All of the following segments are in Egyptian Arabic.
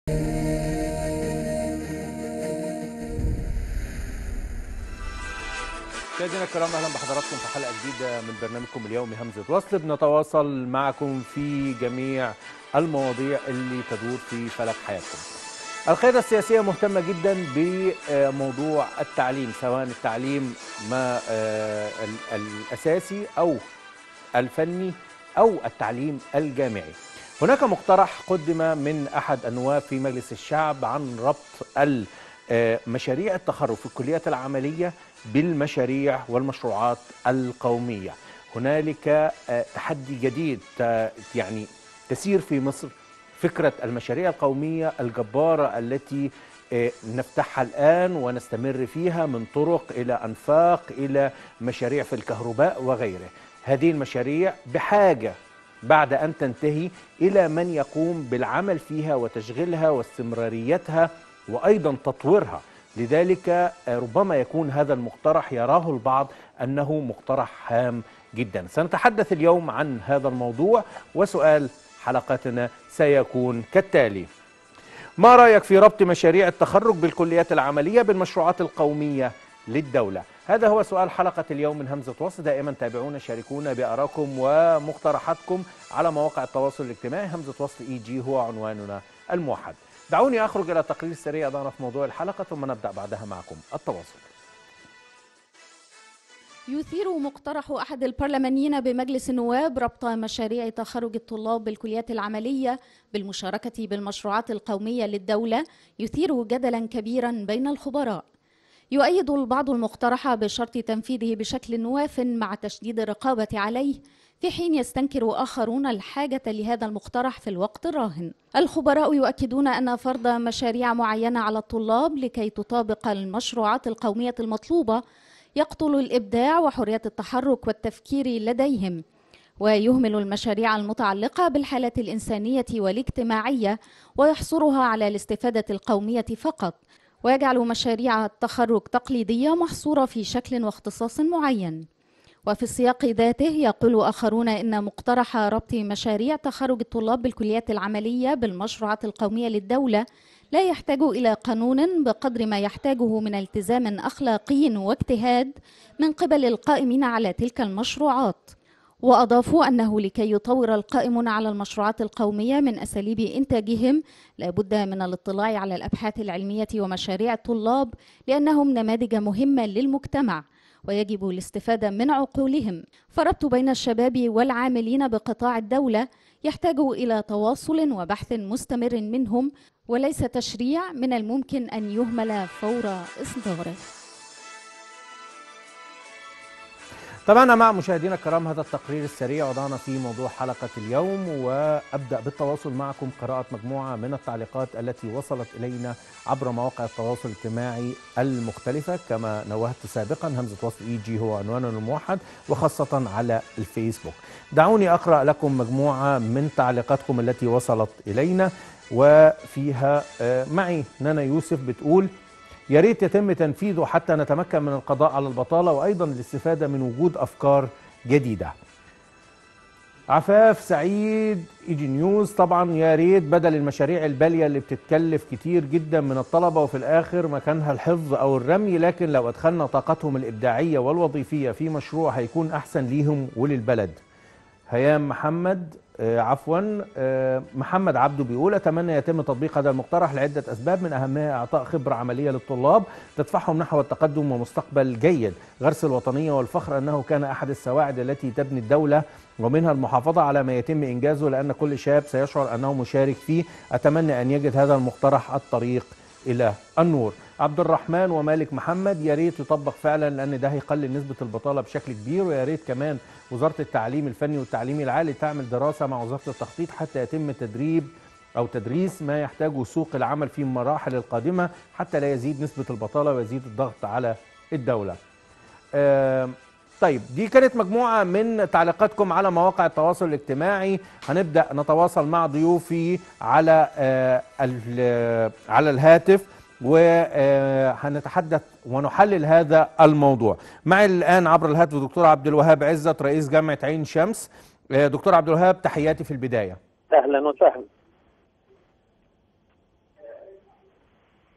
مشاهدينا الكرام اهلا بحضراتكم في حلقه جديده من برنامجكم اليومي همزه وصل بنتواصل معكم في جميع المواضيع اللي تدور في فلك حياتكم. القياده السياسيه مهتمه جدا بموضوع التعليم سواء التعليم ما آه، ال- الاساسي او الفني او التعليم الجامعي. هناك مقترح قدم من احد النواب في مجلس الشعب عن ربط ال- آه، مشاريع التخرج في الكليات العمليه بالمشاريع والمشروعات القوميه. هنالك آه، تحدي جديد ت- يعني تسير في مصر فكره المشاريع القوميه الجباره التي آه، نفتحها الان ونستمر فيها من طرق الى انفاق الى مشاريع في الكهرباء وغيره. هذه المشاريع بحاجه بعد ان تنتهي الى من يقوم بالعمل فيها وتشغيلها واستمراريتها وايضا تطويرها لذلك آه، ربما يكون هذا المقترح يراه البعض انه مقترح هام جدا سنتحدث اليوم عن هذا الموضوع وسؤال حلقتنا سيكون كالتالي ما رايك في ربط مشاريع التخرج بالكليات العمليه بالمشروعات القوميه للدوله هذا هو سؤال حلقة اليوم من همزة وصل دائما تابعونا شاركونا بآرائكم ومقترحاتكم على مواقع التواصل الاجتماعي همزة وصل اي جي هو عنواننا الموحد دعوني أخرج إلى تقرير سريع ضعنا في موضوع الحلقة ثم نبدأ بعدها معكم التواصل يثير مقترح أحد البرلمانيين بمجلس النواب ربط مشاريع تخرج الطلاب بالكليات العملية بالمشاركة بالمشروعات القومية للدولة يثير جدلا كبيرا بين الخبراء يؤيد البعض المقترح بشرط تنفيذه بشكل واف مع تشديد الرقابة عليه في حين يستنكر آخرون الحاجة لهذا المقترح في الوقت الراهن الخبراء يؤكدون أن فرض مشاريع معينة على الطلاب لكي تطابق المشروعات القومية المطلوبة يقتل الإبداع وحرية التحرك والتفكير لديهم ويهمل المشاريع المتعلقة بالحالة الإنسانية والاجتماعية ويحصرها على الاستفادة القومية فقط ويجعل مشاريع التخرج تقليدية محصورة في شكل واختصاص معين وفي السياق ذاته يقول آخرون إن مقترح ربط مشاريع تخرج الطلاب بالكليات العملية بالمشروعات القومية للدولة لا يحتاج إلى قانون بقدر ما يحتاجه من التزام أخلاقي واجتهاد من قبل القائمين على تلك المشروعات وأضافوا أنه لكي يطور القائمون على المشروعات القومية من أساليب إنتاجهم لابد من الاطلاع على الأبحاث العلمية ومشاريع الطلاب لأنهم نماذج مهمة للمجتمع ويجب الاستفادة من عقولهم فربط بين الشباب والعاملين بقطاع الدولة يحتاج إلى تواصل وبحث مستمر منهم وليس تشريع من الممكن أن يهمل فور إصداره تابعنا مع مشاهدينا الكرام هذا التقرير السريع وضعنا في موضوع حلقة اليوم وأبدأ بالتواصل معكم قراءة مجموعة من التعليقات التي وصلت إلينا عبر مواقع التواصل الاجتماعي المختلفة كما نوهت سابقا همزة وصل إي جي هو عنواننا الموحد وخاصة على الفيسبوك دعوني أقرأ لكم مجموعة من تعليقاتكم التي وصلت إلينا وفيها آه، معي نانا يوسف بتقول يا ريت يتم تنفيذه حتى نتمكن من القضاء على البطالة وأيضا الاستفادة من وجود أفكار جديدة عفاف سعيد ايجي نيوز طبعا يا ريت بدل المشاريع الباليه اللي بتتكلف كتير جدا من الطلبه وفي الاخر مكانها الحفظ او الرمي لكن لو ادخلنا طاقتهم الابداعيه والوظيفيه في مشروع هيكون احسن ليهم وللبلد هيام محمد آه، عفوا آه، محمد عبده بيقول اتمنى يتم تطبيق هذا المقترح لعده اسباب من اهمها اعطاء خبره عمليه للطلاب تدفعهم نحو التقدم ومستقبل جيد غرس الوطنيه والفخر انه كان احد السواعد التي تبني الدوله ومنها المحافظه على ما يتم انجازه لان كل شاب سيشعر انه مشارك فيه اتمنى ان يجد هذا المقترح الطريق الى النور عبد الرحمن ومالك محمد يا ريت يطبق فعلا لان ده هيقلل نسبه البطاله بشكل كبير ويا ريت كمان وزاره التعليم الفني والتعليم العالي تعمل دراسه مع وزاره التخطيط حتى يتم تدريب او تدريس ما يحتاجه سوق العمل في المراحل القادمه حتى لا يزيد نسبه البطاله ويزيد الضغط على الدوله. آم، طيب دي كانت مجموعة من تعليقاتكم على مواقع التواصل الاجتماعي هنبدأ نتواصل مع ضيوفي على آه، ال- على الهاتف وهنتحدث ونحلل هذا الموضوع معي الآن عبر الهاتف دكتور عبد الوهاب عزت رئيس جامعة عين شمس آه، دكتور عبد الوهاب تحياتي في البداية اهلا وسهلا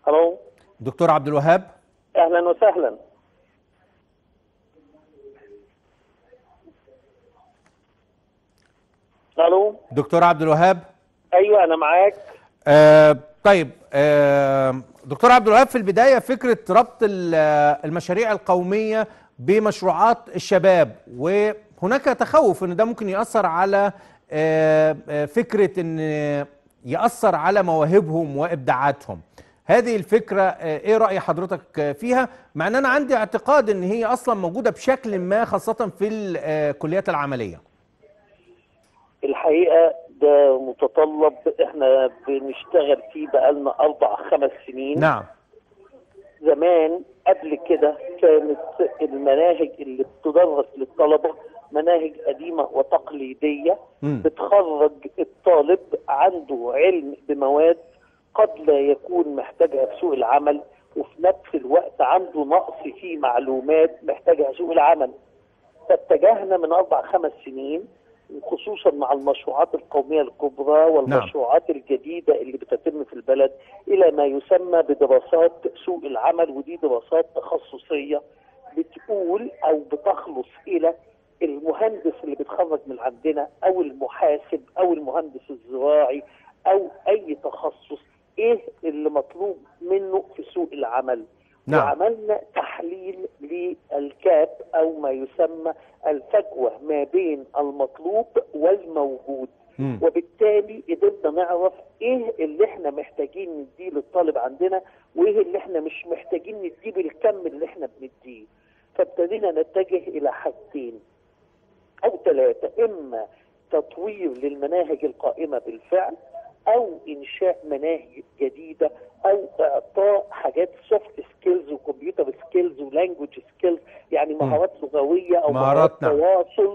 الو دكتور عبد الوهاب اهلا وسهلا الو دكتور عبد الوهاب ايوه انا معاك آه طيب آه دكتور عبد الوهاب في البدايه فكره ربط ال- المشاريع القوميه بمشروعات الشباب وهناك تخوف ان ده ممكن ياثر على آه آه، فكره ان ياثر على مواهبهم وابداعاتهم هذه الفكره آه، ايه راي حضرتك آه، فيها مع ان انا عندي اعتقاد ان هي اصلا موجوده بشكل ما خاصه في الكليات العمليه الحقيقه ده متطلب احنا بنشتغل فيه بقالنا اربع خمس سنين نعم زمان قبل كده كانت المناهج اللي بتدرس للطلبه مناهج قديمه وتقليديه مم. بتخرج الطالب عنده علم بمواد قد لا يكون محتاجها في سوق العمل وفي نفس الوقت عنده نقص في معلومات محتاجها سوق العمل فاتجهنا من اربع خمس سنين وخصوصا مع المشروعات القوميه الكبرى والمشروعات الجديده اللي بتتم في البلد الى ما يسمى بدراسات سوق العمل ودي دراسات تخصصيه بتقول او بتخلص الى المهندس اللي بيتخرج من عندنا او المحاسب او المهندس الزراعي او اي تخصص ايه اللي مطلوب منه في سوق العمل نعم. وعملنا تحليل للكاب او ما يسمى الفجوه ما بين المطلوب والموجود مم. وبالتالي قدرنا نعرف ايه اللي احنا محتاجين نديه للطالب عندنا وايه اللي احنا مش محتاجين نديه بالكم اللي احنا بنديه فابتدينا نتجه الى حاجتين او ثلاثه اما تطوير للمناهج القائمه بالفعل او انشاء مناهج جديده او اعطاء حاجات سوفت سكيلز وكمبيوتر سكيلز ولانجوج سكيلز يعني مهارات لغويه او مهارات، مهارات نعم. تواصل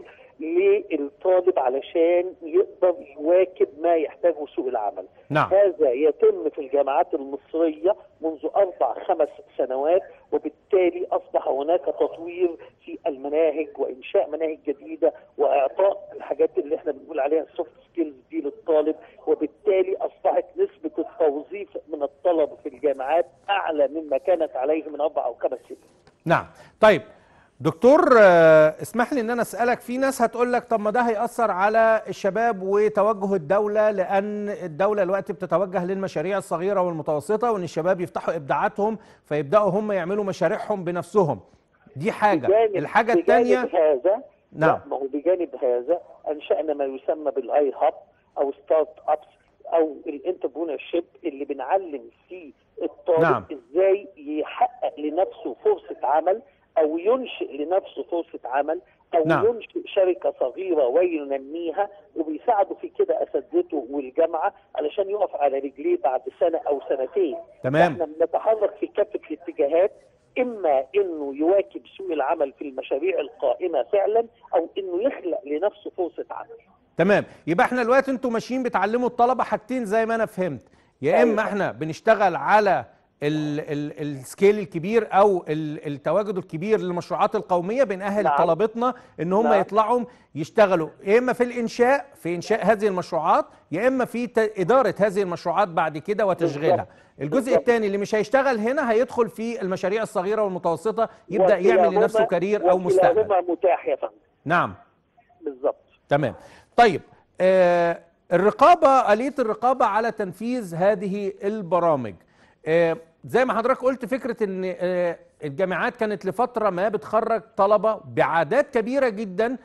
للطالب علشان يقدر يواكب ما يحتاجه سوق العمل نعم هذا يتم في الجامعات المصرية منذ أربع خمس سنوات وبالتالي أصبح هناك تطوير في المناهج وإنشاء مناهج جديدة وإعطاء الحاجات اللي احنا بنقول عليها السوفت سكيلز دي للطالب وبالتالي أصبحت نسبة التوظيف من الطلبة في الجامعات أعلى مما كانت عليه من أربع أو خمس سنين نعم طيب دكتور آه، اسمح لي ان انا اسالك في ناس هتقول لك طب ما ده هياثر على الشباب وتوجه الدوله لان الدوله دلوقتي بتتوجه للمشاريع الصغيره والمتوسطه وان الشباب يفتحوا ابداعاتهم فيبداوا هم يعملوا مشاريعهم بنفسهم دي حاجه بجانب- الحاجه بجانب الثانيه هذا نعم. لا، ما هو بجانب هذا انشانا ما يسمى بالاي هاب او ستارت ابس او الانتربرونر شيب اللي بنعلم فيه الطالب نعم. ازاي يحقق لنفسه فرصه عمل او ينشئ لنفسه فرصه عمل او نعم. ينشئ شركه صغيره وينميها وبيساعدوا في كده اساتذته والجامعه علشان يقف على رجليه بعد سنه او سنتين تمام. احنا بنتحرك في كافه الاتجاهات اما انه يواكب سوق العمل في المشاريع القائمه فعلا او انه يخلق لنفسه فرصه عمل تمام يبقى احنا دلوقتي انتوا ماشيين بتعلموا الطلبه حاجتين زي ما انا فهمت يا أيوة. اما احنا بنشتغل على ال- ال- السكيل الكبير او ال- التواجد الكبير للمشروعات القوميه بنأهل نعم. طلبتنا ان هم نعم. يطلعوا يشتغلوا يا اما في الانشاء في انشاء هذه المشروعات يا اما في ت- اداره هذه المشروعات بعد كده وتشغيلها بالظبط. الجزء بالظبط. الثاني اللي مش هيشتغل هنا هيدخل في المشاريع الصغيره والمتوسطه يبدا وكلاهما- يعمل لنفسه كارير او مستقبل وكلاهما متاح يا فندم نعم بالظبط تمام طيب آه الرقابة آلية الرقابة على تنفيذ هذه البرامج آه زي ما حضرتك قلت فكرة ان آه الجامعات كانت لفترة ما بتخرج طلبة بعادات كبيرة جدا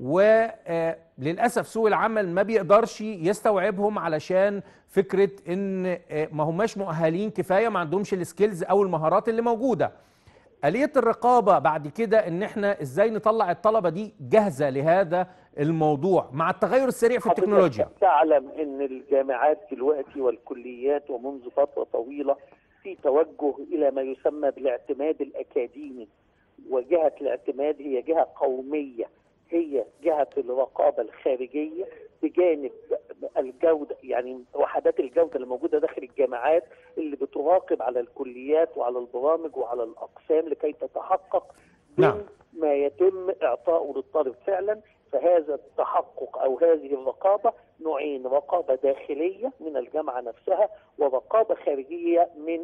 وللأسف سوق العمل ما بيقدرش يستوعبهم علشان فكرة ان آه ما هماش مؤهلين كفاية ما عندهمش السكيلز او المهارات اللي موجودة آلية الرقابة بعد كده ان احنا ازاي نطلع الطلبة دي جاهزة لهذا الموضوع مع التغير السريع في التكنولوجيا حضرتك تعلم ان الجامعات دلوقتي والكليات ومنذ فتره طويله في توجه الى ما يسمى بالاعتماد الاكاديمي وجهه الاعتماد هي جهه قوميه هي جهه الرقابه الخارجيه بجانب الجوده يعني وحدات الجوده اللي موجوده داخل الجامعات اللي بتراقب على الكليات وعلى البرامج وعلى الاقسام لكي تتحقق نعم. ما يتم اعطائه للطالب فعلا فهذا التحقق او هذه الرقابه نوعين رقابه داخليه من الجامعه نفسها ورقابه خارجيه من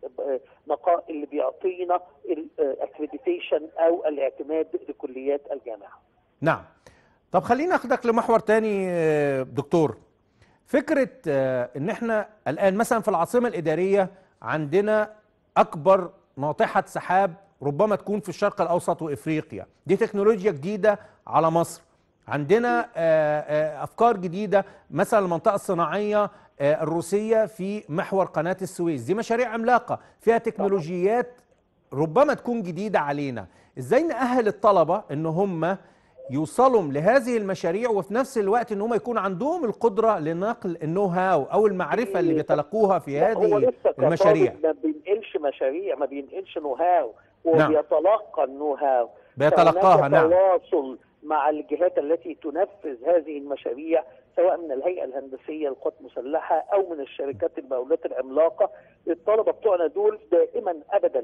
النقاء اللي بيعطينا الاكريديتيشن او الاعتماد لكليات الجامعه. نعم. طب خلينا اخدك لمحور تاني آه، دكتور. فكره آه، ان احنا الان مثلا في العاصمه الاداريه عندنا اكبر ناطحه سحاب ربما تكون في الشرق الاوسط وافريقيا دي تكنولوجيا جديده على مصر عندنا آه، آه، افكار جديده مثلا المنطقه الصناعيه آه، الروسيه في محور قناه السويس دي مشاريع عملاقه فيها تكنولوجيات ربما تكون جديده علينا ازاي نأهل الطلبه ان هم يوصلوا لهذه المشاريع وفي نفس الوقت ان هم يكون عندهم القدره لنقل النو هاو او المعرفه اللي بيتلقوها في لا، هو هذه لسه كطالب المشاريع ما بينقلش مشاريع ما بينقلش نو هاو هو نعم. بيتلقى النو هاو بيتلقاها فهناك نعم تواصل مع الجهات التي تنفذ هذه المشاريع سواء من الهيئه الهندسيه للقوات المسلحه او من الشركات المقاولات العملاقه الطلبه بتوعنا دول دائما ابدا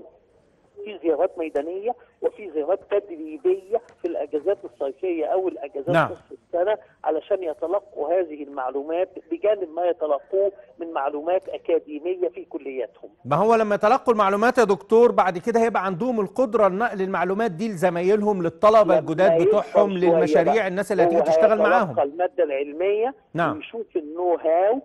في زيارات ميدانيه وفي زيارات تدريبيه في الاجازات الصيفيه او الاجازات نعم. نصف السنه علشان يتلقوا هذه المعلومات بجانب ما يتلقوه من معلومات اكاديميه في كلياتهم. ما هو لما يتلقوا المعلومات يا دكتور بعد كده هيبقى عندهم القدره لنقل المعلومات دي لزمايلهم للطلبه لما الجداد يكبر بتوعهم شوية للمشاريع بقى، الناس اللي هو هتيجي تشتغل هيتلقى معاهم الماده العلميه نعم. ويشوف النو هاو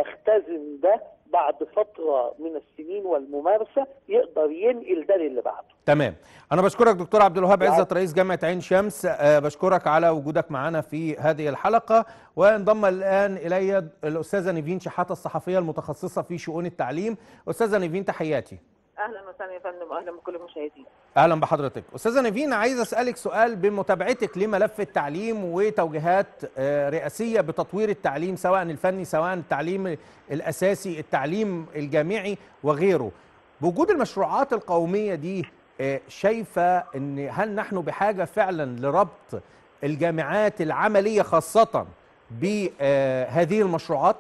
يختزن ده بعد فتره من السنين والممارسه يقدر ينقل ده للي بعده. تمام انا بشكرك دكتور عبد الوهاب العفو. عزت رئيس جامعه عين شمس أه بشكرك على وجودك معنا في هذه الحلقه وانضم الان الي الاستاذه نيفين شحاته الصحفيه المتخصصه في شؤون التعليم استاذه نيفين تحياتي اهلا وسهلا يا فندم واهلا بكل المشاهدين اهلا بحضرتك استاذه نيفين عايز اسالك سؤال بمتابعتك لملف التعليم وتوجيهات آه، رئاسيه بتطوير التعليم سواء الفني سواء التعليم الاساسي التعليم الجامعي وغيره بوجود المشروعات القوميه دي آه، شايفه ان هل نحن بحاجه فعلا لربط الجامعات العمليه خاصه بهذه المشروعات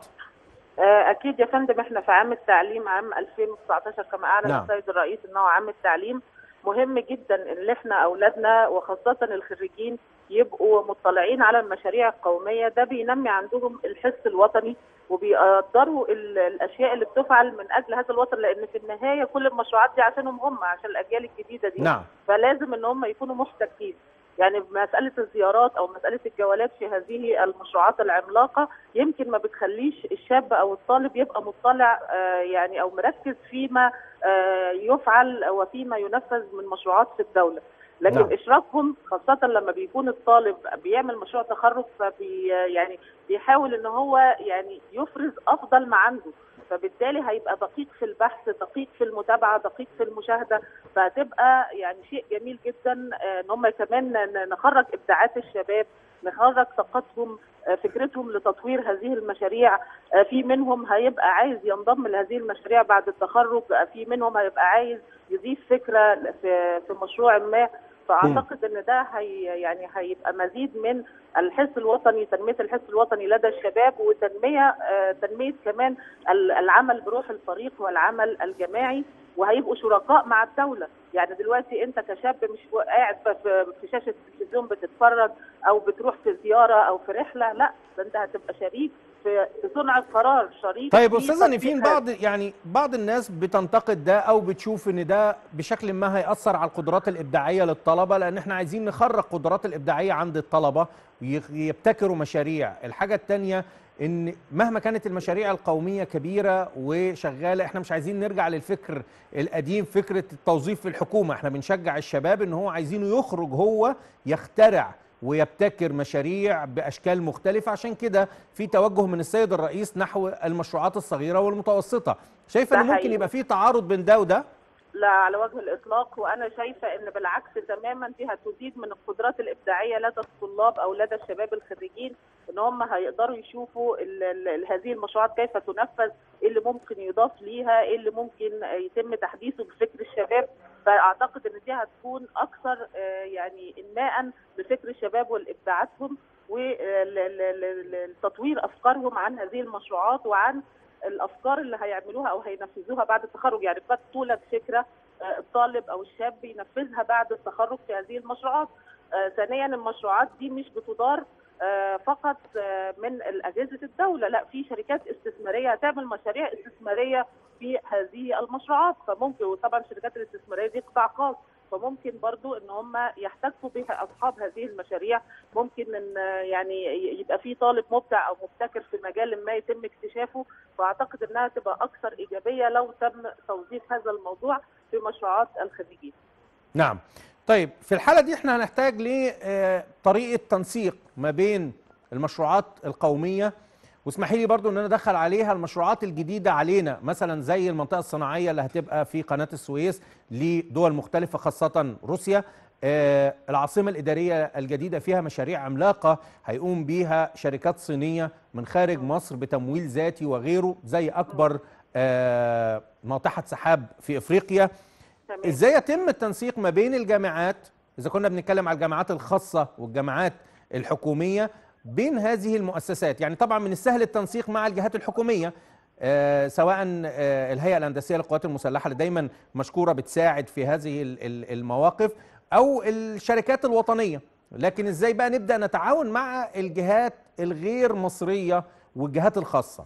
آه، اكيد يا فندم احنا في عام التعليم عام 2019 كما اعلن نعم. السيد الرئيس انه عام التعليم مهم جدا ان احنا اولادنا وخاصه الخريجين يبقوا مطلعين على المشاريع القوميه ده بينمي عندهم الحس الوطني وبيقدروا ال- الاشياء اللي بتفعل من اجل هذا الوطن لان في النهايه كل المشروعات دي عشانهم هم عشان الاجيال الجديده دي نعم فلازم ان هم يكونوا محتكين يعني مساله الزيارات او مساله الجولات في هذه المشروعات العملاقه يمكن ما بتخليش الشاب او الطالب يبقى مطلع آه، يعني او مركز فيما آه، يفعل وفيما ينفذ من مشروعات في الدوله لكن نعم. نعم. اشراكهم خاصه لما بيكون الطالب بيعمل مشروع تخرج فبي يعني بيحاول ان هو يعني يفرز افضل ما عنده فبالتالي هيبقى دقيق في البحث دقيق في المتابعه دقيق في المشاهده فهتبقى يعني شيء جميل جدا آه، ان هم كمان ن- نخرج ابداعات الشباب نخرج طاقتهم آه، فكرتهم لتطوير هذه المشاريع آه، في منهم هيبقى عايز ينضم لهذه المشاريع بعد التخرج آه، في منهم هيبقى عايز يضيف فكره في في مشروع ما فاعتقد ان ده هي يعني هيبقى مزيد من الحس الوطني تنميه الحس الوطني لدى الشباب وتنميه آه، تنميه كمان ال- العمل بروح الفريق والعمل الجماعي وهيبقوا شركاء مع الدوله يعني دلوقتي انت كشاب مش قاعد في في شاشه التلفزيون بتتفرج او بتروح في زياره او في رحله لا ده انت هتبقى شريك في في صنع القرار شريك طيب في استاذه تطبيق نيفين هذا. بعض يعني بعض الناس بتنتقد ده او بتشوف ان ده بشكل ما هياثر على القدرات الابداعيه للطلبه لان احنا عايزين نخرج قدرات الابداعيه عند الطلبه ويخ- يبتكروا مشاريع الحاجه الثانيه ان مهما كانت المشاريع القوميه كبيره وشغاله احنا مش عايزين نرجع للفكر القديم فكره التوظيف في الحكومه احنا بنشجع الشباب ان هو عايزينه يخرج هو يخترع ويبتكر مشاريع باشكال مختلفه عشان كده في توجه من السيد الرئيس نحو المشروعات الصغيره والمتوسطه شايفه ده ان ممكن حقيقي. يبقى في تعارض بين ده وده لا على وجه الاطلاق وانا شايفه ان بالعكس تماما دي هتزيد من القدرات الابداعيه لدى الطلاب او لدى الشباب الخريجين ان هم هيقدروا يشوفوا ال ال هذه المشروعات كيف تنفذ ايه اللي ممكن يضاف ليها ايه اللي ممكن يتم تحديثه بفكر الشباب فاعتقد ان دي هتكون اكثر آه، يعني انماء بفكر الشباب والابداعاتهم وتطوير افكارهم عن هذه المشروعات وعن الافكار اللي هيعملوها او هينفذوها بعد التخرج يعني قد تولد فكره آه، الطالب او الشاب ينفذها بعد التخرج في هذه المشروعات آه، ثانيا المشروعات دي مش بتدار آه، فقط آه، من اجهزه الدوله لا في شركات استثماريه هتعمل مشاريع استثماريه في هذه المشروعات فممكن وطبعا الشركات الاستثماريه دي قطاع خاص فممكن برضو ان هم يحتكوا بها اصحاب هذه المشاريع ممكن ان يعني يبقى في طالب مبدع او مبتكر في مجال ما يتم اكتشافه فاعتقد انها تبقى اكثر ايجابيه لو تم توظيف هذا الموضوع في مشروعات الخريجين. نعم طيب في الحالة دي احنا هنحتاج لطريقة تنسيق ما بين المشروعات القومية واسمحي لي برضو ان انا ادخل عليها المشروعات الجديدة علينا مثلا زي المنطقة الصناعية اللي هتبقى في قناة السويس لدول مختلفة خاصة روسيا آه العاصمة الإدارية الجديدة فيها مشاريع عملاقة هيقوم بيها شركات صينية من خارج مصر بتمويل ذاتي وغيره زي أكبر آه ناطحة سحاب في إفريقيا تمام. ازاي يتم التنسيق ما بين الجامعات اذا كنا بنتكلم على الجامعات الخاصه والجامعات الحكوميه بين هذه المؤسسات يعني طبعا من السهل التنسيق مع الجهات الحكوميه آه سواء آه الهيئه الهندسيه للقوات المسلحه اللي دايما مشكوره بتساعد في هذه ال- ال- المواقف او الشركات الوطنيه لكن ازاي بقى نبدا نتعاون مع الجهات الغير مصريه والجهات الخاصه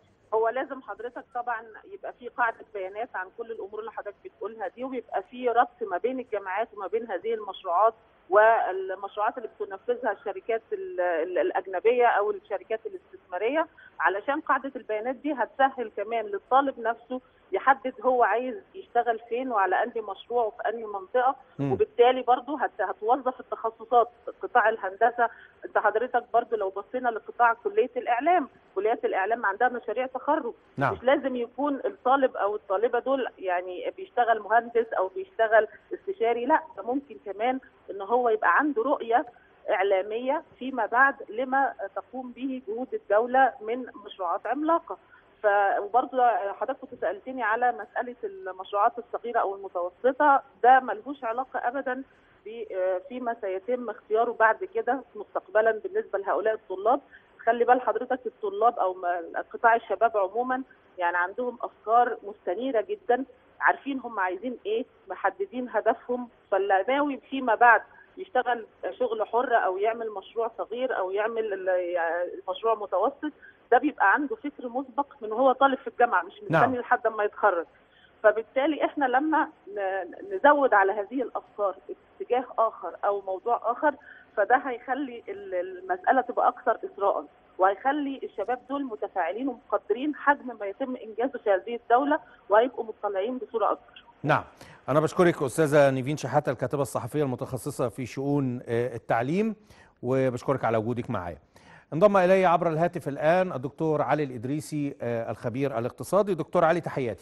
هو لازم حضرتك طبعا يبقى في قاعده بيانات عن كل الامور اللي حضرتك بتقولها دي ويبقى في ربط ما بين الجامعات وما بين هذه المشروعات والمشروعات اللي بتنفذها الشركات ال- ال- الاجنبيه او الشركات الاستثماريه علشان قاعده البيانات دي هتسهل كمان للطالب نفسه يحدد هو عايز يشتغل فين وعلى انهي مشروع وفي انهي منطقه مم. وبالتالي برضو هت- هتوظف التخصصات قطاع الهندسه انت حضرتك برضو لو بصينا لقطاع كليه الاعلام كليات الاعلام عندها مشاريع تخرج نعم مش لازم يكون الطالب او الطالبه دول يعني بيشتغل مهندس او بيشتغل استشاري لا ده ممكن كمان ان هو يبقى عنده رؤيه اعلاميه فيما بعد لما تقوم به جهود الدوله من مشروعات عملاقه ف وبرضه حضرتك كنت سالتني على مساله المشروعات الصغيره او المتوسطه ده ملهوش علاقه ابدا ب- فيما سيتم اختياره بعد كده مستقبلا بالنسبه لهؤلاء الطلاب خلي بال حضرتك الطلاب او ما- قطاع الشباب عموما يعني عندهم افكار مستنيره جدا عارفين هم عايزين ايه محددين هدفهم فاللي ناوي فيما بعد يشتغل شغل حر او يعمل مشروع صغير او يعمل ال- مشروع متوسط ده بيبقى عنده فكر مسبق من وهو طالب في الجامعه مش نعم. مستني لحد ما يتخرج فبالتالي احنا لما ن- نزود على هذه الافكار اتجاه اخر او موضوع اخر فده هيخلي ال- المساله تبقى اكثر اثراء وهيخلي الشباب دول متفاعلين ومقدرين حجم ما يتم انجازه في هذه الدوله وهيبقوا مطلعين بصوره اكبر. نعم أنا بشكرك أستاذة نيفين شحاتة الكاتبة الصحفية المتخصصة في شؤون آه، التعليم وبشكرك على وجودك معايا. انضم إلي عبر الهاتف الآن الدكتور علي الإدريسي آه، الخبير الاقتصادي. دكتور علي تحياتي.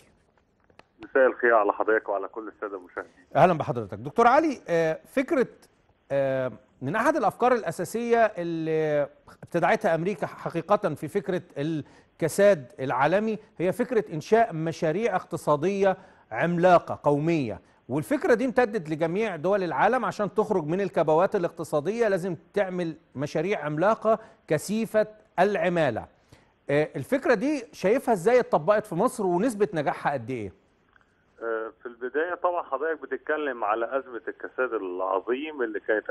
مساء الخير على حضرتك وعلى كل الساده المشاهدين. أهلا بحضرتك. دكتور علي آه، فكرة آه، من أحد الأفكار الأساسية اللي ابتدعتها أمريكا حقيقة في فكرة الكساد العالمي هي فكرة إنشاء مشاريع اقتصادية عملاقة قومية والفكرة دي امتدت لجميع دول العالم عشان تخرج من الكبوات الاقتصادية لازم تعمل مشاريع عملاقة كثيفة العمالة آه، الفكرة دي شايفها ازاي اتطبقت في مصر ونسبة نجاحها قد ايه؟ آه، في البدايه طبعا حضرتك بتتكلم على ازمه الكساد العظيم اللي كانت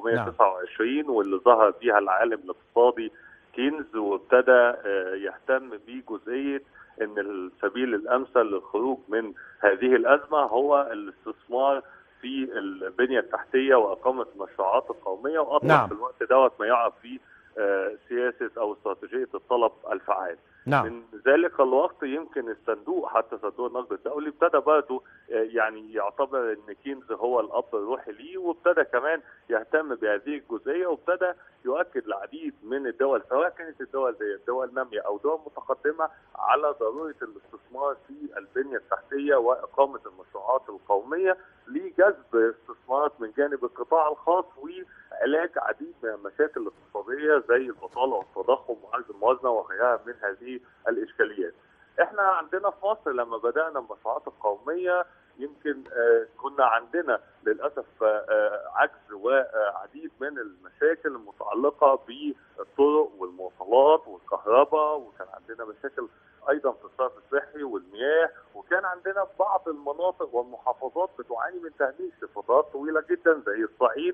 1929 واللي ظهر فيها العالم الاقتصادي كينز وابتدى آه، يهتم بجزئيه ان السبيل الامثل للخروج من هذه الازمه هو الاستثمار في البنيه التحتيه واقامه المشروعات القوميه واطلق نعم. في الوقت دوت ما يعرف فيه آه، سياسه او استراتيجيه الطلب الفعال. نعم من ذلك الوقت يمكن الصندوق حتى صندوق النقد الدولي ابتدى برضه آه، يعني يعتبر ان كينز هو الاب الروحي ليه وابتدى كمان يهتم بهذه الجزئيه وابتدى يؤكد العديد من الدول سواء كانت الدول زي الدول ناميه او دول متقدمه على ضروره الاستثمار في البنيه التحتيه واقامه المشروعات القوميه لجذب استثمارات من جانب القطاع الخاص وعلاج عديد من المشاكل الاقتصاديه زي البطاله والتضخم وعجز الموازنه وغيرها من هذه الاشكاليات. احنا عندنا في مصر لما بدانا المشروعات القوميه يمكن آه، كنا عندنا للاسف آه، آه، عجز وعديد من المشاكل المتعلقه بالطرق والمواصلات والكهرباء وكان عندنا مشاكل ايضا في الصرف الصحي والمياه وكان كان عندنا بعض المناطق والمحافظات بتعاني من تهميش لفترات طويله جدا زي الصعيد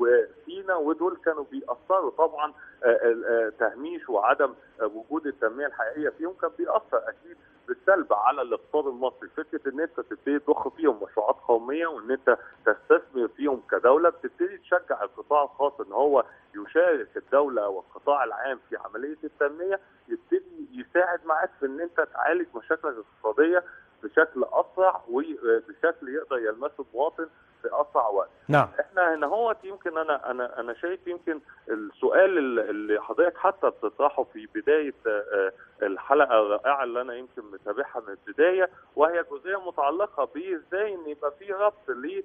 وسينا ودول كانوا بيأثروا طبعا آه، آه، تهميش وعدم آه، وجود التنميه الحقيقيه فيهم كان بيأثر اكيد بالسلب على الاقتصاد المصري فكره ان انت تبتدي تضخ فيهم مشروعات قوميه وان انت تستثمر فيهم كدوله بتبتدي تشجع القطاع الخاص ان هو يشارك الدوله والقطاع العام في عمليه التنميه يبتدي يساعد معاك في ان انت تعالج مشاكلك الاقتصاديه بشكل اسرع وبشكل يقدر يلمسه المواطن في اسرع وقت. نعم احنا هنا هو يمكن انا انا انا شايف يمكن السؤال اللي- اللي حضرتك حتى بتطرحه في بدايه آه، الحلقه الرائعه اللي انا يمكن متابعها من البدايه وهي جزئيه متعلقه بازاي ان يبقى في ربط ل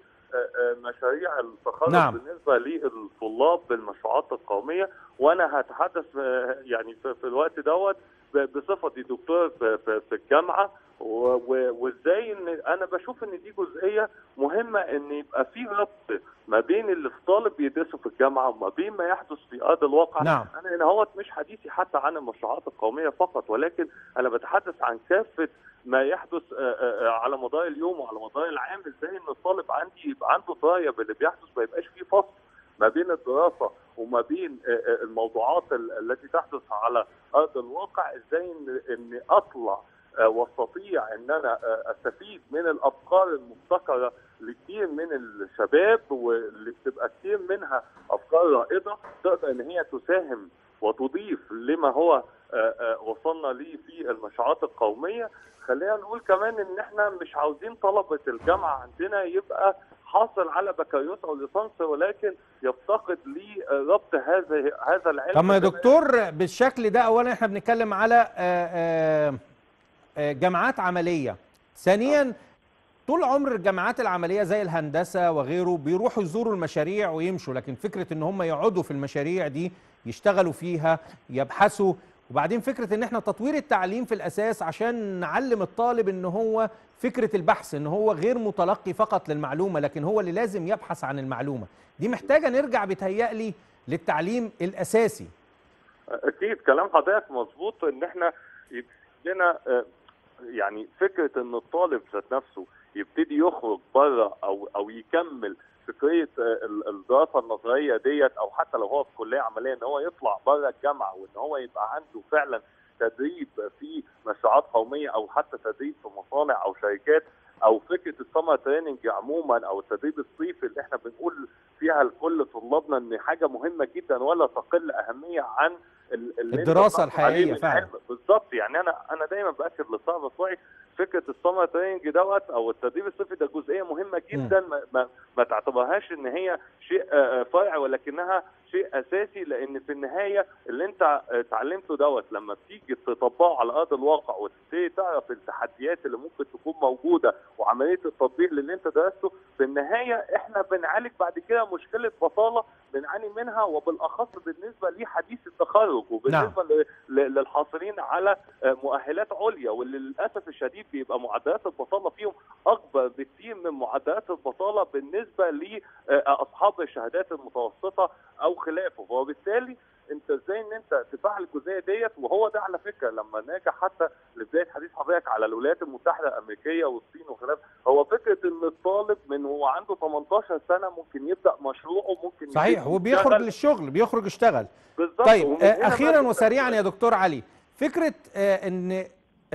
مشاريع التخرج نعم. بالنسبه للطلاب بالمشروعات القوميه وانا هتحدث آه، يعني في في الوقت دوت ب- بصفتي دكتور في في- في الجامعه و- و- وازاي ان انا بشوف ان دي جزئيه مهمه ان يبقى في ربط ما بين اللي في طالب بيدرسه في الجامعه وما بين ما يحدث في ارض الواقع نعم. انا هنا هوت مش حديثي حتى عن المشروعات القوميه فقط ولكن انا بتحدث عن كافه ما يحدث آه، آه، آه، على مدار اليوم وعلى مدار العام ازاي ان الطالب عندي يبقى عنده درايه باللي بيحدث ما يبقاش فيه فصل ما بين الدراسه وما بين آه، آه، الموضوعات ال- التي تحدث على ارض الواقع ازاي ان ان اطلع آه، واستطيع ان انا آه، استفيد من الافكار المبتكره لكثير من الشباب واللي بتبقى كثير منها افكار رائده تقدر ان هي تساهم وتضيف لما هو آه، آه، وصلنا ليه في المشروعات القوميه خلينا نقول كمان ان احنا مش عاوزين طلبه الجامعه عندنا يبقى حاصل على بكالوريوس او ليسانس ولكن يفتقد لربط هذا هذا العلم طب ما يا بما دكتور بالشكل ده اولا احنا بنتكلم على آه، آه، آه، جامعات عمليه ثانيا طول عمر الجامعات العمليه زي الهندسه وغيره بيروحوا يزوروا المشاريع ويمشوا لكن فكره ان هم يقعدوا في المشاريع دي يشتغلوا فيها يبحثوا وبعدين فكره ان احنا تطوير التعليم في الاساس عشان نعلم الطالب ان هو فكره البحث ان هو غير متلقي فقط للمعلومه لكن هو اللي لازم يبحث عن المعلومه دي محتاجه نرجع بتهيألي للتعليم الاساسي اكيد كلام حضرتك مظبوط ان احنا يبقى لنا آه، يعني فكره ان الطالب ذات نفسه يبتدي يخرج بره او او يكمل فكريه آه، ال- الدراسه النظريه ديت او حتى لو هو في كليه عمليه ان هو يطلع بره الجامعه وان هو يبقى عنده فعلا تدريب في مشروعات قوميه او حتى تدريب في مصانع او شركات او فكره السمر تريننج عموما او التدريب الصيفي اللي احنا بنقول فيها لكل طلابنا ان حاجه مهمه جدا ولا تقل اهميه عن ال- اللي أنت الدراسة بتحصل عليه الحقيقية من فعلا. علم. بالظبط يعني انا انا دايما باكد للطلبه بتوعي فكره السمر تريننج دوت او التدريب الصيفي ده جزئيه مهمه جدا ما, ما, ما تعتبرهاش ان هي شيء آه، آه، فرع ولكنها شيء اساسي لان في النهايه اللي انت آه، اتعلمته دوت لما بتيجي تطبقه على ارض الواقع وتبتدي تعرف التحديات اللي ممكن تكون موجوده وعمليه التطبيق للي انت درسته في النهايه احنا بنعالج بعد كده مشكله بطاله بنعاني منها وبالاخص بالنسبه لحديث التخرج وبالنسبه ل- ل- للحاصلين على آه، مؤهلات عليا واللي للاسف الشديد بيبقى معدلات البطاله فيهم اكبر بكثير من معدلات البطاله بالنسبه لاصحاب الشهادات المتوسطه او خلافه وبالتالي انت ازاي ان انت تفعل الجزئيه ديت وهو ده على فكره لما نرجع حتى لبدايه حديث حضرتك على الولايات المتحده الامريكيه والصين وخلاف هو فكره ان الطالب من هو عنده 18 سنه ممكن يبدا مشروعه ممكن صحيح يبتدي وبيخرج يشتغل. للشغل بيخرج يشتغل بالظبط طيب ومن آه، هنا اخيرا بقى وسريعا يا دكتور علي فكره آه، ان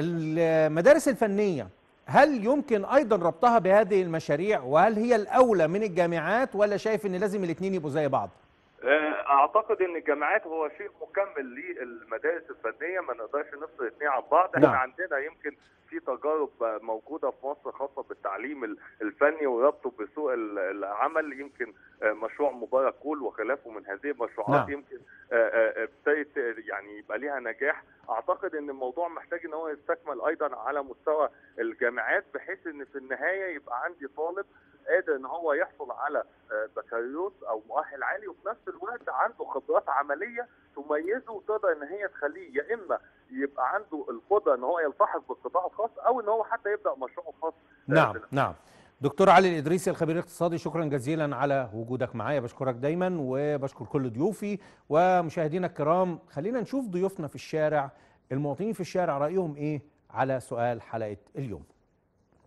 المدارس الفنيه هل يمكن ايضا ربطها بهذه المشاريع وهل هي الاولى من الجامعات ولا شايف ان لازم الاثنين يبقوا زي بعض آه، اعتقد ان الجامعات هو شيء مكمل للمدارس الفنيه ما نقدرش نفصل الاثنين عن بعض احنا نعم. عندنا يمكن في تجارب آه، موجوده في مصر خاصه بالتعليم ال- الفني وربطه بسوق ال- العمل يمكن آه، مشروع مبارك كول وخلافه من هذه المشروعات نعم. يمكن آه، آه، ابتدت آه، يعني يبقى ليها نجاح اعتقد ان الموضوع محتاج ان هو يستكمل ايضا على مستوى الجامعات بحيث ان في النهايه يبقى عندي طالب قادر ان هو يحصل على آه، بكالوريوس او مؤهل عالي وفي نفس الوقت عنده خبرات عمليه تميزه وتقدر ان هي تخليه يا اما يبقى عنده القدره ان هو يلتحق بالقطاع الخاص او ان هو حتى يبدا مشروعه الخاص آه، نعم بنفسه. نعم دكتور علي الادريسي الخبير الاقتصادي شكرا جزيلا على وجودك معايا بشكرك دايما وبشكر كل ضيوفي ومشاهدينا الكرام خلينا نشوف ضيوفنا في الشارع المواطنين في الشارع رايهم ايه على سؤال حلقه اليوم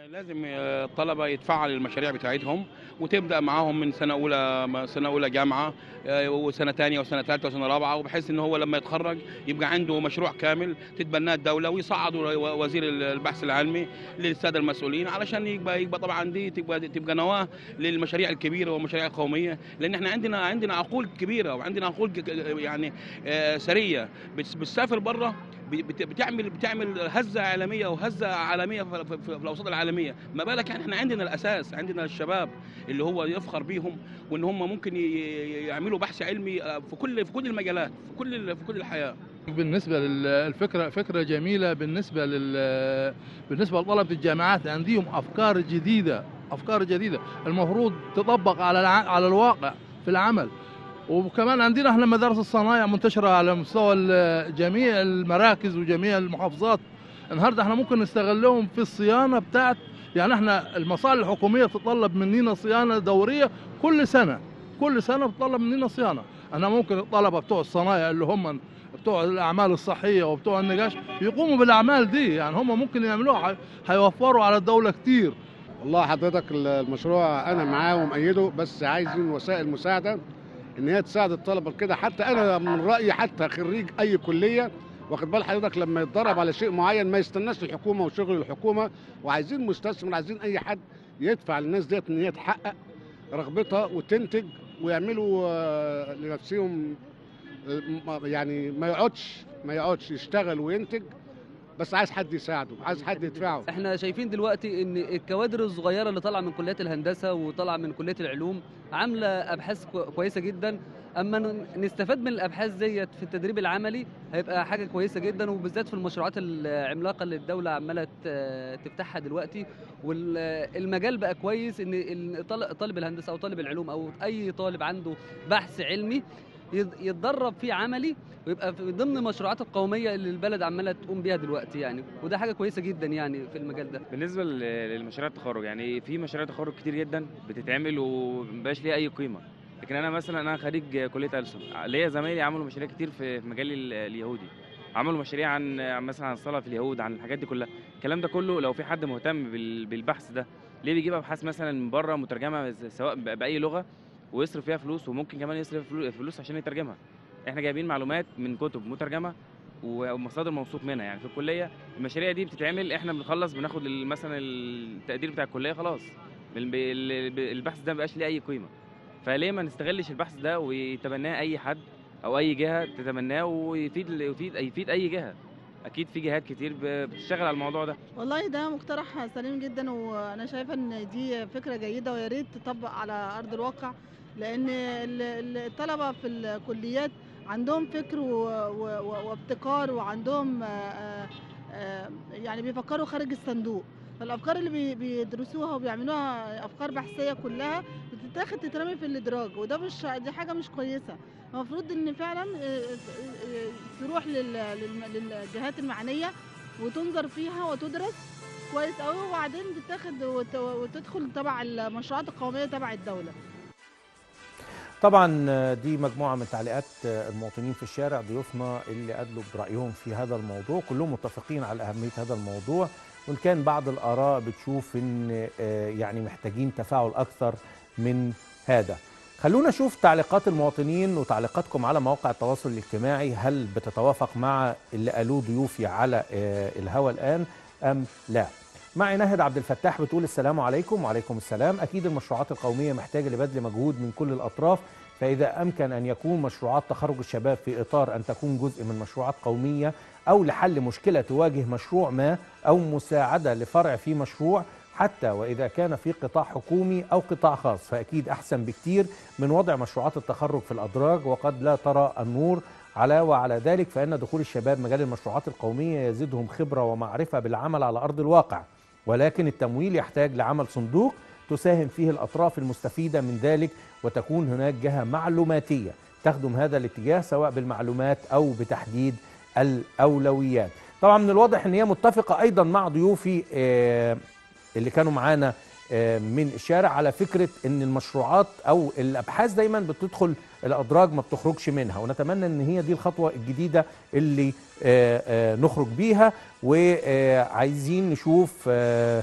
لازم الطلبة يتفعل المشاريع بتاعتهم وتبدأ معاهم من سنة أولى سنة أولى جامعة آه، وسنة تانية وسنة ثالثة وسنة رابعة وبحيث إن هو لما يتخرج يبقى عنده مشروع كامل تتبناه الدولة ويصعدوا وزير البحث العلمي للسادة المسؤولين علشان يبقى يبقى طبعا دي تبقى تبقى نواة للمشاريع الكبيرة والمشاريع القومية لأن احنا عندنا عندنا عقول كبيرة وعندنا عقول ك- يعني آه، سرية بتس- بتسافر بره بت- بتعمل بتعمل هزه اعلاميه وهزه عالميه في, في, في الاوساط العالميه ما بالك يعني احنا عندنا الاساس عندنا الشباب اللي هو يفخر بيهم وان هم ممكن ي- ي- يعملوا بحث علمي آه، في كل في كل المجالات في كل في كل الحياه بالنسبه للفكره فكره جميله بالنسبه لل بالنسبه لطلبه الجامعات عندهم افكار جديده افكار جديده المفروض تطبق على الع... على الواقع في العمل وكمان عندنا احنا مدارس الصنايع منتشره على مستوى ال- جميع المراكز وجميع المحافظات النهارده احنا ممكن نستغلهم في الصيانه بتاعت يعني احنا المصالح الحكوميه تتطلب مننا صيانه دوريه كل سنه كل سنه بتطلب مننا صيانه انا ممكن الطلبه بتوع الصنايع اللي هم بتوع الاعمال الصحيه وبتوع النقاش يقوموا بالاعمال دي يعني هم ممكن يعملوها هي- هيوفروا على الدوله كتير والله حضرتك المشروع انا معاه ومأيده بس عايزين وسائل مساعده ان هي تساعد الطلبه كده حتى انا من رايي حتى خريج اي كليه واخد بال حضرتك لما يتدرب على شيء معين ما يستناش الحكومه وشغل الحكومه وعايزين مستثمر عايزين اي حد يدفع للناس ديت ان هي تحقق رغبتها وتنتج ويعملوا آه، لنفسهم آه، م- يعني ما يقعدش ما يقعدش يشتغل وينتج بس عايز حد يساعده عايز حد يدفعه احنا شايفين دلوقتي ان الكوادر الصغيره اللي طالعه من كليات الهندسه وطالعه من كليه العلوم عامله ابحاث كو- كويسه جدا اما ن- نستفاد من الابحاث ديت في التدريب العملي هيبقى حاجه كويسه جدا وبالذات في المشروعات العملاقه اللي الدوله عماله ت- تفتحها دلوقتي والمجال بقى كويس ان ال- طال- طالب الهندسه او طالب العلوم او اي طالب عنده بحث علمي يت- يتدرب فيه عملي ويبقى في ضمن المشروعات القوميه اللي البلد عماله تقوم بيها دلوقتي يعني وده حاجه كويسه جدا يعني في المجال ده بالنسبه ل- للمشاريع التخرج يعني في مشاريع تخرج كتير جدا بتتعمل ومبقاش ليها اي قيمه لكن انا مثلا انا خريج كليه ألسن ليا زمايلي عملوا مشاريع كتير في في مجال ال- اليهودي عملوا مشاريع عن عن مثلا عن الصلاه في اليهود عن الحاجات دي كلها الكلام ده كله لو في حد مهتم بال- بالبحث ده ليه بيجيب ابحاث مثلا من بره مترجمه س- سواء ب- باي لغه ويصرف فيها فلوس وممكن كمان يصرف فلو- فلوس عشان يترجمها احنا جايبين معلومات من كتب مترجمه ومصادر موثوق منها يعني في الكليه المشاريع دي بتتعمل احنا بنخلص بناخد ال- مثلا التقدير بتاع الكليه خلاص ال- ال- البحث ده مبقاش ليه اي قيمه فليه ما نستغلش البحث ده ويتبناه اي حد او اي جهه تتبناه ويفيد يفيد يفيد اي جهه اكيد في جهات كتير ب- بتشتغل على الموضوع ده والله ده مقترح سليم جدا وانا شايفه ان دي فكره جيده ويا ريت تطبق على ارض الواقع لان ال- ال- الطلبه في الكليات عندهم فكر و- و- و- وابتكار وعندهم آه، آه، آه، يعني بيفكروا خارج الصندوق فالافكار اللي بي- بيدرسوها وبيعملوها افكار بحثيه كلها بتتاخد تترمي في الادراج وده مش دي حاجه مش كويسه المفروض ان فعلا آه، آه، تروح لل- للم- للجهات المعنيه وتنظر فيها وتدرس كويس قوي وبعدين تتاخد وت- وتدخل تبع المشروعات القوميه تبع الدوله طبعا آه، دي مجموعه من تعليقات آه، المواطنين في الشارع ضيوفنا اللي ادلوا برايهم في هذا الموضوع كلهم متفقين على اهميه هذا الموضوع وان كان بعض الاراء بتشوف ان آه، يعني محتاجين تفاعل اكثر من هذا خلونا نشوف تعليقات المواطنين وتعليقاتكم على مواقع التواصل الاجتماعي هل بتتوافق مع اللي قالوه ضيوفي على آه، الهوا الان ام لا معي ناهد عبد الفتاح بتقول السلام عليكم وعليكم السلام اكيد المشروعات القوميه محتاجه لبذل مجهود من كل الاطراف فاذا امكن ان يكون مشروعات تخرج الشباب في اطار ان تكون جزء من مشروعات قوميه او لحل مشكله تواجه مشروع ما او مساعده لفرع في مشروع حتى واذا كان في قطاع حكومي او قطاع خاص فاكيد احسن بكتير من وضع مشروعات التخرج في الادراج وقد لا ترى النور على وعلى ذلك فان دخول الشباب مجال المشروعات القوميه يزيدهم خبره ومعرفه بالعمل على ارض الواقع ولكن التمويل يحتاج لعمل صندوق تساهم فيه الاطراف المستفيده من ذلك وتكون هناك جهه معلوماتيه تخدم هذا الاتجاه سواء بالمعلومات او بتحديد الاولويات. طبعا من الواضح ان هي متفقه ايضا مع ضيوفي آه، اللي كانوا معانا آه، من الشارع على فكره ان المشروعات او الابحاث دايما بتدخل الادراج ما بتخرجش منها ونتمنى ان هي دي الخطوه الجديده اللي آه، آه، نخرج بيها وعايزين نشوف آه،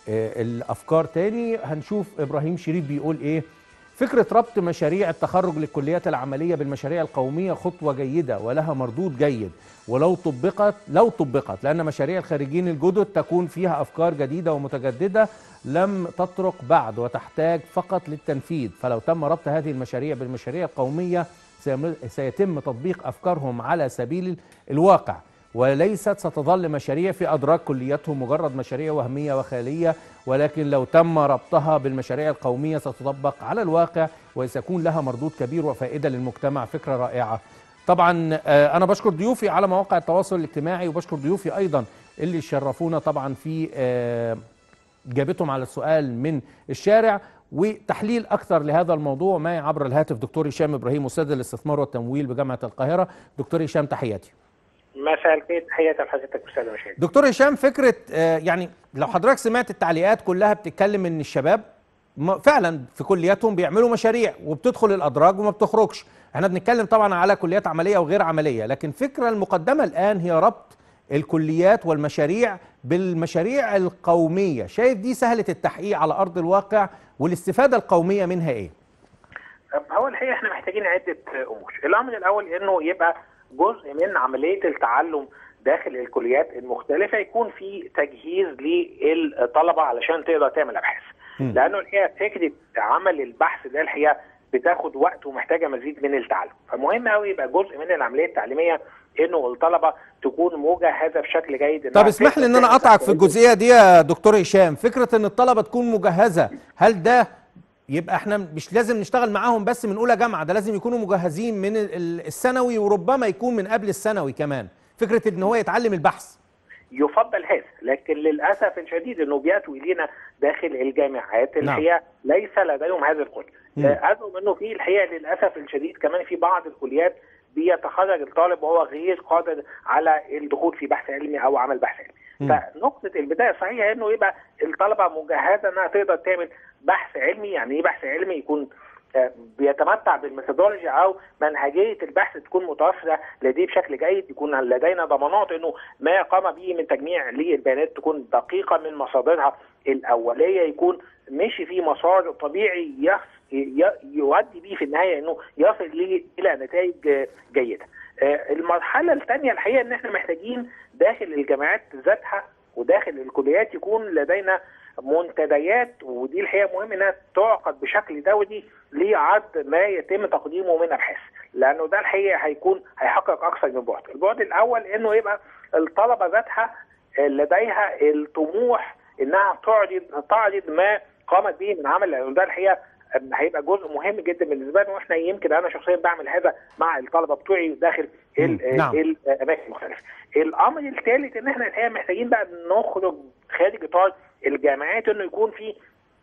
آه، الافكار تاني هنشوف ابراهيم شريف بيقول ايه فكرة ربط مشاريع التخرج للكليات العملية بالمشاريع القومية خطوة جيدة ولها مردود جيد ولو طبقت لو طبقت لأن مشاريع الخريجين الجدد تكون فيها أفكار جديدة ومتجددة لم تطرق بعد وتحتاج فقط للتنفيذ فلو تم ربط هذه المشاريع بالمشاريع القومية سيم- سيتم تطبيق أفكارهم على سبيل الواقع وليست ستظل مشاريع في أدراج كلياتهم مجرد مشاريع وهمية وخيالية ولكن لو تم ربطها بالمشاريع القومية ستطبق على الواقع وسيكون لها مردود كبير وفائدة للمجتمع فكرة رائعة طبعا آه، أنا بشكر ضيوفي على مواقع التواصل الاجتماعي وبشكر ضيوفي أيضا اللي شرفونا طبعا في آه، جابتهم على السؤال من الشارع وتحليل اكثر لهذا الموضوع معي عبر الهاتف دكتور هشام ابراهيم استاذ الاستثمار والتمويل بجامعه القاهره دكتور هشام تحياتي مساء الخير تحياتي لحضرتك استاذ مشاهد دكتور هشام فكره آه، يعني لو حضرتك سمعت التعليقات كلها بتتكلم ان الشباب م- فعلا في كلياتهم بيعملوا مشاريع وبتدخل الادراج وما بتخرجش احنا بنتكلم طبعا على كليات عمليه وغير عمليه لكن الفكره المقدمه الان هي ربط الكليات والمشاريع بالمشاريع القوميه شايف دي سهله التحقيق على ارض الواقع والاستفاده القوميه منها ايه هو الحقيقه احنا محتاجين عده امور الامر الاول انه يبقى جزء من عمليه التعلم داخل الكليات المختلفه يكون في تجهيز للطلبه علشان تقدر تعمل ابحاث لانه الحقيقه فكره عمل البحث ده الحقيقه بتاخد وقت ومحتاجه مزيد من التعلم فمهم قوي يبقى جزء من العمليه التعليميه انه الطلبه تكون مجهزه بشكل جيد طب اسمح لي ان انا اقطعك في الجزئيه دي يا دكتور هشام فكره ان الطلبه تكون مجهزه هل ده يبقى احنا مش لازم نشتغل معاهم بس من اولى جامعه ده لازم يكونوا مجهزين من ال- ال- الثانوي وربما يكون من قبل الثانوي كمان فكره ان هو يتعلم البحث يفضل هذا لكن للاسف الشديد انه بياتوا الينا داخل الجامعات نعم. الحقيقه ليس لديهم هذا القدر مم. آه، ازعم انه في الحقيقه للاسف الشديد كمان في بعض الكليات بيتخرج الطالب وهو غير قادر على الدخول في بحث علمي او عمل بحث علمي مم. فنقطه البدايه الصحيحه انه يبقى الطلبه مجهزه انها تقدر تعمل بحث علمي يعني ايه بحث علمي يكون آه، بيتمتع بالميثودولوجي او منهجيه البحث تكون متوفره لديه بشكل جيد يكون لدينا ضمانات انه ما قام به من تجميع للبيانات تكون دقيقه من مصادرها الاوليه يكون مشي في مسار طبيعي يخ- ي- يؤدي به في النهايه انه يصل ليه الى نتائج آه، جيده. آه، المرحله الثانيه الحقيقه ان احنا محتاجين داخل الجامعات ذاتها وداخل الكليات يكون لدينا منتديات ودي الحقيقه مهم انها تعقد بشكل دوري لعرض ما يتم تقديمه من ابحاث لانه ده الحقيقه هيكون هيحقق اكثر من بعد البعد الاول انه يبقى الطلبه ذاتها لديها الطموح انها تعرض تعرض ما قامت به من عمل لانه ده الحقيقه هيبقى جزء مهم جدا بالنسبه لنا واحنا يمكن انا شخصيا بعمل هذا مع الطلبه بتوعي داخل ال- نعم. الاماكن المختلفه. الامر الثالث ان احنا الحقيقه محتاجين بقى نخرج خارج اطار الجامعات انه يكون في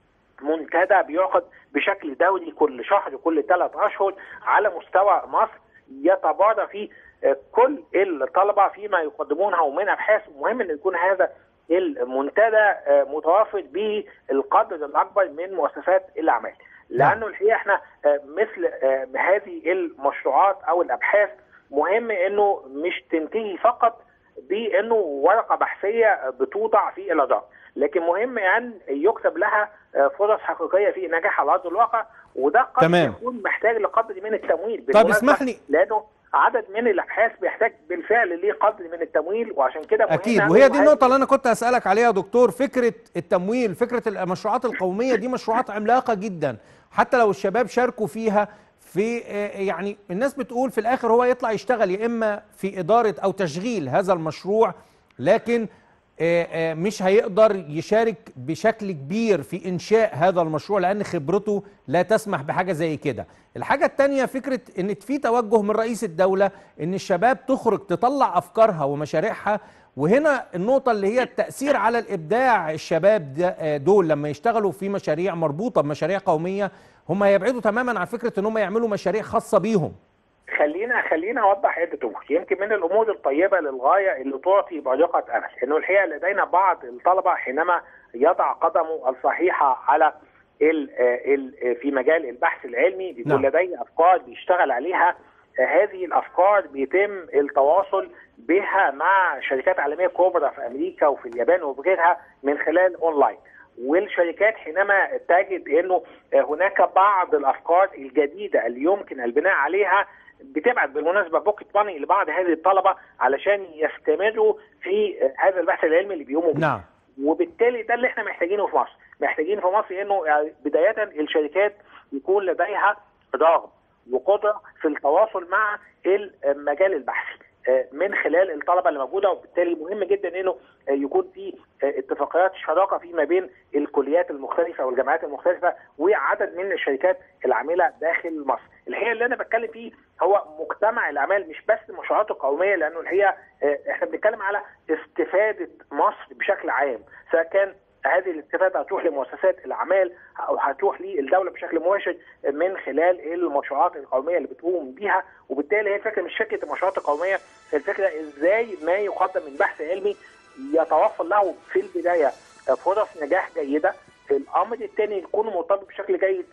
منتدى بيعقد بشكل دوري كل شهر كل ثلاث اشهر على مستوى مصر يتبادر فيه آه، كل الطلبه فيما يقدمونه من ابحاث مهم ان يكون هذا المنتدى آه، متوافر بالقدر الاكبر من مؤسسات الاعمال لانه الحقيقه احنا آه، مثل آه، هذه المشروعات او الابحاث مهم انه مش تنتهي فقط بانه ورقه بحثيه بتوضع في الاداره لكن مهم ان يكتب لها آه، فرص حقيقيه في نجاح على ارض الواقع وده قد تمام. يكون محتاج لقدر من التمويل طب بالمناسبة، اسمح لي- لانه عدد من الابحاث بيحتاج بالفعل ليه قدر من التمويل وعشان كده مهم اكيد أوي وهي دي إنه النقطه اللي انا كنت اسالك عليها يا دكتور فكره التمويل فكره المشروعات القوميه دي مشروعات عملاقه جدا حتى لو الشباب شاركوا فيها في آه، يعني الناس بتقول في الاخر هو يطلع يشتغل يا اما في اداره او تشغيل هذا المشروع لكن آه، آه، مش هيقدر يشارك بشكل كبير في انشاء هذا المشروع لان خبرته لا تسمح بحاجه زي كده الحاجه الثانيه فكره ان في توجه من رئيس الدوله ان الشباب تخرج تطلع افكارها ومشاريعها وهنا النقطة اللي هي التأثير على الإبداع الشباب ده- آه، دول لما يشتغلوا في مشاريع مربوطة بمشاريع قومية هم هيبعدوا تماما عن فكرة إن هم يعملوا مشاريع خاصة بيهم خلينا خلينا اوضح عده امور يمكن من الامور الطيبه للغايه اللي تعطي بارقه امل انه الحقيقه لدينا بعض الطلبه حينما يضع قدمه الصحيحه على ال ال في مجال البحث العلمي بيكون نعم. لديه افكار بيشتغل عليها آه، هذه الافكار بيتم التواصل بها مع شركات عالميه كبرى في امريكا وفي اليابان وبغيرها من خلال اونلاين والشركات حينما تجد انه هناك بعض الافكار الجديده اللي يمكن البناء عليها بتبعت بالمناسبه بوكيت ماني لبعض هذه الطلبه علشان يستمروا في هذا البحث العلمي اللي بيقوموا بيه. نعم وبالتالي ده اللي احنا محتاجينه في مصر، محتاجين في مصر انه يعني بدايه الشركات يكون لديها رغبه وقدره في التواصل مع المجال البحثي آه، من خلال الطلبه اللي موجوده وبالتالي مهم جدا انه آه، يكون في آه، اتفاقيات شراكه فيما بين الكليات المختلفه والجامعات المختلفه وعدد من الشركات العامله داخل مصر. الحقيقه اللي انا بتكلم فيه هو مجتمع الاعمال مش بس المشروعات القوميه لانه الحقيقه آه، احنا بنتكلم على استفاده مصر بشكل عام سواء كان هذه الاستفاده هتروح لمؤسسات الاعمال او هتروح للدوله بشكل مباشر من خلال المشروعات القوميه اللي بتقوم بيها وبالتالي هي الفكره مش فكره المشروعات القوميه الفكره ازاي ما يقدم من بحث علمي يتوفر له في البدايه فرص نجاح جيده الامر الثاني يكون مرتبط بشكل جيد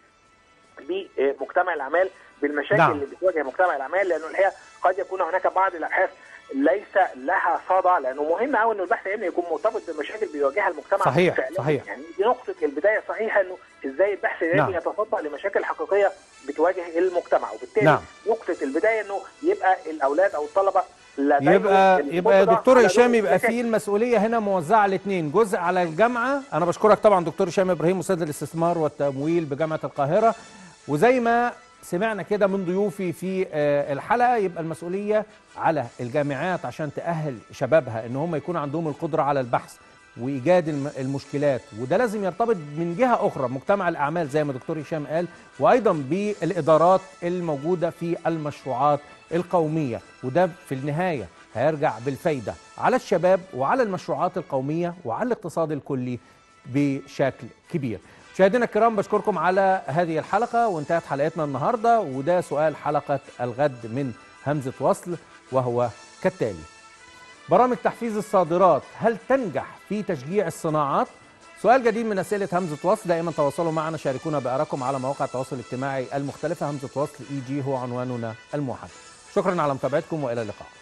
بمجتمع الاعمال بالمشاكل نعم. اللي بتواجه مجتمع الاعمال لانه الحقيقه قد يكون هناك بعض الابحاث ليس لها صدى لانه مهم قوي انه البحث العلمي يكون مرتبط بمشاكل بيواجهها المجتمع صحيح، فعليا. صحيح. يعني دي نقطه البدايه صحيحه انه ازاي البحث العلمي نعم. يتصدى لمشاكل حقيقيه بتواجه المجتمع وبالتالي نعم. نقطه البدايه انه يبقى الاولاد او الطلبه لديهم يبقى يبقى يا القدرة دكتور على هشام دور يبقى الذكاء. في المسؤوليه هنا موزعه الاثنين جزء على الجامعه انا بشكرك طبعا دكتور هشام ابراهيم استاذ الاستثمار والتمويل بجامعه القاهره وزي ما سمعنا كده من ضيوفي في آه، الحلقه يبقى المسؤوليه على الجامعات عشان تاهل شبابها ان هم يكون عندهم القدره على البحث وايجاد الم- المشكلات وده لازم يرتبط من جهه اخرى مجتمع الاعمال زي ما دكتور هشام قال وايضا بالادارات الموجوده في المشروعات القوميه وده في النهايه هيرجع بالفايده على الشباب وعلى المشروعات القوميه وعلى الاقتصاد الكلي بشكل كبير. مشاهدينا الكرام بشكركم على هذه الحلقه وانتهت حلقتنا النهارده وده سؤال حلقه الغد من همزه وصل وهو كالتالي. برامج تحفيز الصادرات هل تنجح في تشجيع الصناعات؟ سؤال جديد من اسئله همزه وصل دائما تواصلوا معنا شاركونا بارائكم على مواقع التواصل الاجتماعي المختلفه همزه وصل اي جي هو عنواننا الموحد. شكرا على متابعتكم والى اللقاء.